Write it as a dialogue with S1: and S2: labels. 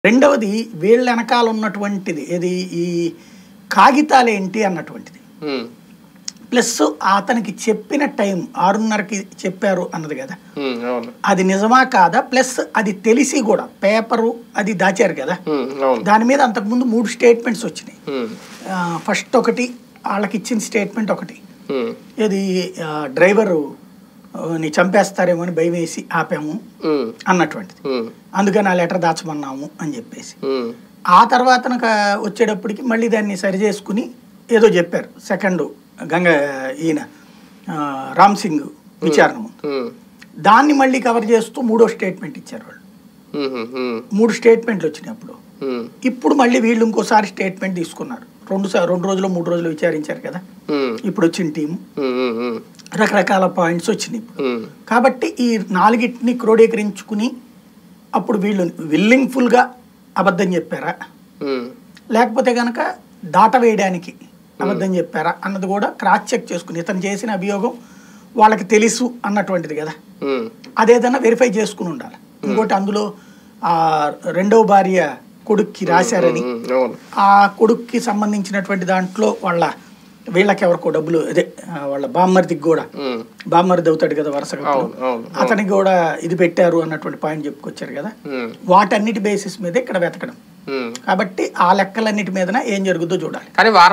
S1: రెండవది వీళ్ళ వెనకాల ఉన్నటువంటిది ఇది ఈ కాగితాలు ఏంటి అన్నటువంటిది
S2: ఉమ్,
S1: ప్లస్ అతనికి చెప్పిన టైం ఆరున్నరకి చెప్పారు అన్నది కదా
S2: ఉమ్, అవును
S1: అది నిజమా కాదా ప్లస్ అది తెలిసి కూడా పేపరు అది దాచారు కదా
S2: ఉమ్, అవును
S1: దాని మీద అంతకుముందు మూడు స్టేట్మెంట్స్ వచ్చినాయి
S2: ఉమ్,
S1: ఫస్ట్ ఒకటి వాళ్ళకి ఇచ్చిన స్టేట్మెంట్ ఒకటి
S2: ఉమ్,
S1: ఇది ఆ, డ్రైవరు ఆ, ని చంపేస్తారేమో అని భయం వేసి ఆపాము
S2: ఉమ్,
S1: అన్నటువంటిది
S2: ఉమ్,
S1: అందుకని ఆ లెటర్ దాచమన్నాము అని చెప్పేసి
S2: ఉమ్,
S1: ఆ తర్వాత వచ్చేటప్పటికి మళ్ళీ దాన్ని సరి చేసుకుని ఏదో చెప్పారు సెకండ్ గంగ ఈయన ఆ, రామ్ సింగ్ విచారణ ముందు
S2: ఉమ్,
S1: దాన్ని మళ్ళీ కవర్ చేస్తూ మూడో స్టేట్మెంట్ ఇచ్చారు వాళ్ళు
S2: ఉమ్, ఉమ్,
S1: మూడు స్టేట్మెంట్లు వచ్చినప్పుడు
S2: ఉమ్,
S1: ఇప్పుడు మళ్ళీ వీళ్ళు ఇంకోసారి స్టేట్మెంట్ తీసుకున్నారు రెండు సా- రెండు రోజులు మూడు రోజులు విచారించారు కదా
S2: ఉమ్,
S1: ఇప్పుడు వచ్చిన టీం
S2: ఉమ్, ఉమ్, ఉమ్,
S1: రకరకాల పాయింట్స్ వచ్చినాయి ఇప్పుడు
S2: ఉమ్,
S1: కాబట్టి ఈ నాలుగిటిని క్రోడీకరించుకుని అప్పుడు వీళ్ళు విల్లింగ్ఫుల్గా అబద్ధం చెప్పారా
S2: ఉమ్, లేకపోతే
S1: లేకపోతే కనుక దాట వేయడానికి అబద్ధం చెప్పారా అన్నది కూడా క్రాస్ చెక్ చేసుకుని ఇతను చేసిన అభియోగం వాళ్ళకి తెలుసు అన్నటువంటిది కదా
S2: ఉమ్,
S1: అదేదన్నా వెరిఫై చేసుకుని ఉండాలి ఇంకోటి అందులో ఆ రెండవ భార్య కొడుక్కి రాశారని
S2: ఉమ్, అవును
S1: ఆ కొడుక్కి సంబంధించినటువంటి దాంట్లో వాళ్ళ వీళ్ళకి ఎవరికో డబ్బులు అదే ఆ, వాళ్ళ బామ్మర్దికి కూడా
S2: ఉమ్,
S1: బామ్మర్ది అవుతాడు కదా వరుసగా
S2: అవును అవును
S1: అతనికి కూడా ఇది పెట్టారు అన్నటువంటి పాయింట్ చెప్పుకొచ్చారు కదా
S2: ఉమ్,
S1: వాటన్నిటి బేసిస్ మీద ఇక్కడ వెతకడం
S2: ఉమ్.
S1: కాబట్టి ఆ లెక్కలన్నిటి మీదన ఏం జరుగుతుందో చూడాలి
S2: కానీ వారం